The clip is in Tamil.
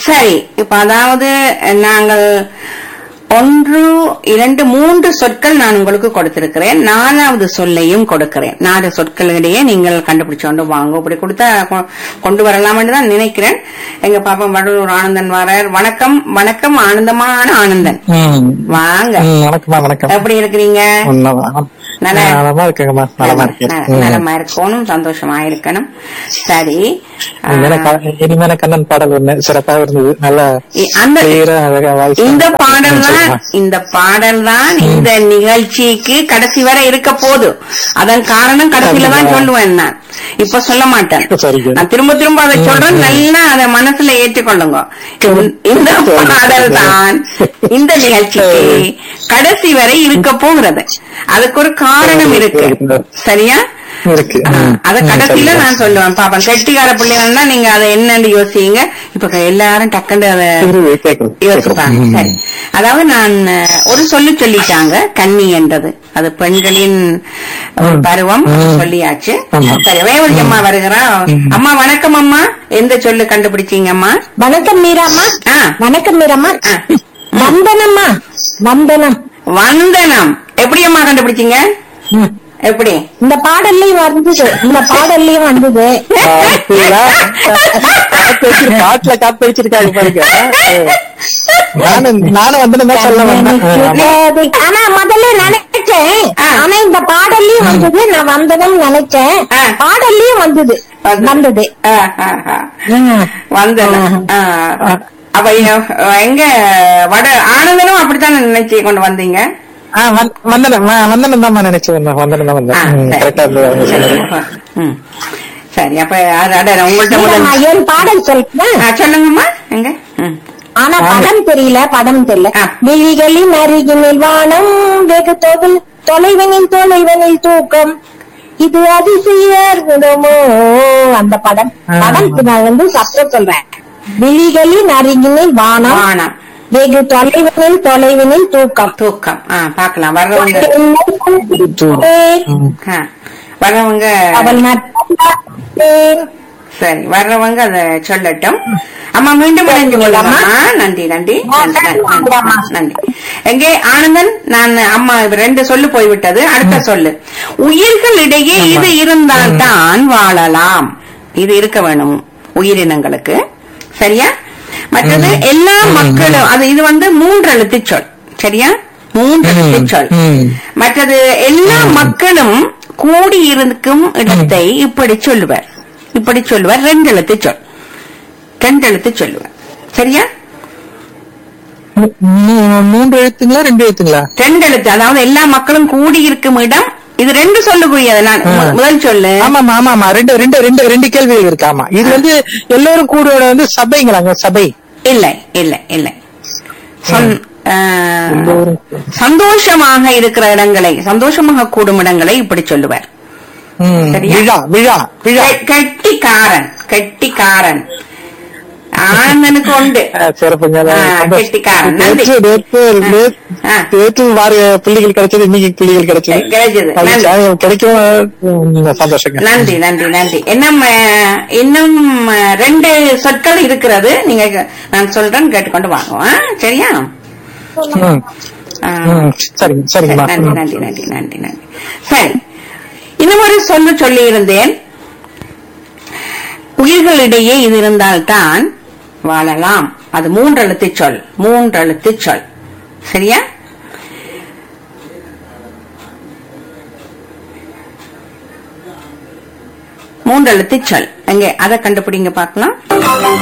சரி இப்ப அதாவது நாங்கள் ஒன்று இரண்டு மூன்று சொற்கள் நான் உங்களுக்கு கொடுத்திருக்கிறேன் நாலாவது சொல்லையும் கொடுக்கிறேன் நாலு சொற்களிடையே நீங்கள் கண்டுபிடிச்சு கொண்டு வாங்க இப்படி கொடுத்தா கொ- கொண்டு வரலாம்னு தான் நினைக்கிறேன் எங்க பாப்பா வடலூர் ஆனந்தன் வரார் வணக்கம் வணக்கம் ஆனந்தமான ஆனந்தன் ம். வாங்க ம், வணக்கம்மா வணக்கம் எப்படி இருக்கிறீங்க உண்மைதான். நல்லா- நலமா இருக்கேங்கம்மா நலமா இருக்கேன் நல- ம். நலமா இருக்கணும் சந்தோஷமா இருக்கணும் சரி இனிமேல ஆ, க- இனிமேல கண்ணன் பாடல் ஒண்ணு சிறப்பா இருந்தது நல்ல இ- அந்த clear ஆ அழகா voice இந்த நல்லா பாடல் தான் சொல்லுமா. இந்த பாடல் தான் இந்த நிகழ்ச்சிக்கு கடைசி வரை இருக்க போது அதன் காரணம் கடைசியில தான் சொல்லுவேன் நான் இப்ப சொல்ல மாட்டேன் சரிங்க. நான் திரும்ப திரும்ப அதை சொல்றேன் நல்லா அதை மனசுல ஏற்றுக்கொள்ளுங்க இந்த பாடல் தான் இந்த நிகழ்ச்சிக்கு கடைசி வரை இருக்க போகிறது அதுக்கு ஒரு காரணம் இருக்கு சரியா இருக்கு ஆ, ம். அத ம், கடைசியில சரிங்க. நான் சொல்லுவேன் பாப்பா கெட்டிக்கார பிள்ளைகள்னா நீங்க அதை என்னன்னு யோசிங்க இப்ப எல்லாரும் டக்குன்னு அதை இரு, கேக்குது, யோசிப்பாங்க கேக்குது. சரி அதாவது நான் அஹ், ஒரு சொல்லு சொல்லிட்டாங்க கன்னி என்றது அது பெண்களின் ஒரு ம். பருவம் ம். சொல்லியாச்சு ஆமா. சரி ரேவதி அம்மா வருகிறா அம்மா வணக்கம் அம்மா எந்த சொல்லு கண்டுபிடிச்சீங்க அம்மா வணக்கம் மீராம்மா ஆ. வணக்கம் மீராம்மா ஆ. வந்தனம்மா வந்தனம் வந்தனம் எப்படி அம்மா கண்டுபிடிச்சீங்க ம். எப்படி இந்த பாடல்லையும் வந்தது இந்த பாடல்லையும் வந்தது பாத்தீங்களா? காத்து வச்சிரு- காட்டுல காத்து வச்சிருக்காங்க பாருங்க நானும் நானும் வந்து தான் சொல்ல வந்தேன் ஆமா. ஆனா முதல்ல நினைச்சேன் ஆ. ஆனா இந்த பாடல்லையும் வந்தது நான் வந்தனம் நினைச்சேன் ஆ. பாடல்லையும் வந்தது வந்தது ஆ, ஆ, ஆ. ம். வந்தனம் ஆ. அப்ப இங்க- எங்க வட ஆனந்தனும் அப்படித்தானே நினைச்சு கொண்டு வந்தீங்க ஆ, வந்- வந்தனம் வ- வந்தனம் தான் நினைச்சு வந்தேன் வந்தனம் தான் ஆ, வந்தேன் ம், சரி. கரெக்டா இருந்தது அவங்க சொன்னது. ம். சரி அப்ப அது அட உங்கள்ட்ட மீராம்மா, முதல் என் பாடல் சொல்றேன் ஆ, சொல்லுங்கம்மா எங்க ம். ஆனா படம் தெரியல படம் தெரியல ஆ. விழிகளின் அருகினில் வானம் வெகு தொழில் தொலைவனில் தொலைவனில் தூக்கம் இது அதிசய அற்புதமோ அந்த படம் ஆ. படம் நான் வந்து சத்தம் சொல்றேன் விழிகளின் அருகினில் வானம் வானம் வெகு தொலைவனில் தொலைவனில் தூக்கம் தூக்கம் ஆ பாக்கலாம் வர்றவங்க ம். ஆ, வர்றவங்க அவள் நட்பேன். சரி வர்றவங்க அத சொல்லட்டும் அம்மா மீண்டும் இணைஞ்சு கொள்ளலாமா நன்றி நன்றி நன்றி, நன்றி, நன்றி, நன்றி எங்கே ஆனந்தன் நான் அம்மா இப்ப ரெண்டு சொல்லு போய்விட்டது அடுத்த சொல்லு உயிர்களிடையே இது இருந்தால்தான் வாழலாம் இது இருக்க வேணும் உயிரினங்களுக்கு சரியா மற்றது எல்லா மக்களும் அது இது வந்து மூன்று எழுத்து சொல் சரியா மூன்று எழுத்து சொல் ம். மற்றது எல்லா மக்களும் கூடியிருக்கும் இடத்தை இப்படி சொல்லுவர் இப்படி சொல்லுவர் ரெண்டு எழுத்து சொல் ரெண்டு எழுத்து சொல்லுவர் சரியா மூ- மூ- மூன்று எழுத்துங்களா ரெண்டு எழுத்துங்களா ரெண்டு எழுத்து அதாவது எல்லா மக்களும் கூடியிருக்கும் இடம் இது ரெண்டு சொல்லக்கூடியது நான் மு- முதல் சொல்லு ஆமா ஆமா ஆமா ரெண்டு ரெண்டு ரெண்டு ரெண்டு கேள்விகள் இருக்கு ஆமா இது வந்து எல்லோரும் கூடுவோட வந்து சபைங்களாங்க சபை இல்லை இல்லை இல்லை சொன்- ஆ, சந்தோஷமாக இருக்கிற இடங்களை சந்தோஷமாக கூடும் இடங்களை இப்படி சொல்லுவார் ம், சரியா? விழா விழா விழா கெ- கெட்டிக்காரன் கெட்டிக்காரன் ஆனந்தனுக்கு உண்டு ஆ, சிறப்புங்க ஆ, கெட்டிக்காரன். நன்றி. நேற்று நேற்று நேற்று- ஆ. நேற்று வார பிள்ளைகள் கிடைச்சது இன்னைக்கு பிள்ளைகள் கிடைச்சது கிடைச்சது. அது நன்றி. சா- கிடைக்கும் ம், சந்தோஷங்க நன்றி நன்றி நன்றி இன்னும் அஹ், இன்னும் அஹ், ரெண்டு சொற்கள் இருக்கிறது நீங்க க- நான் சொல்றேன் கேட்டுக்கொண்டு வாங்க ஆ? சரியா ம், ஆ. ம், சரிங்க சரிங்கம்மா நன்றி ம். நன்றி நன்றி நன்றி நன்றி சரி இன்னும் ஒரு சொல்லு சொல்லி இருந்தேன் உயிர்களிடையே இது இருந்தால்தான் வாழலாம் அது மூன்றெழுத்து சொல் மூன்றெழுத்து சொல் சரியா மூன்றெழுத்து சொல் எங்க அதை கண்டுபிடிங்க பார்க்கலாம்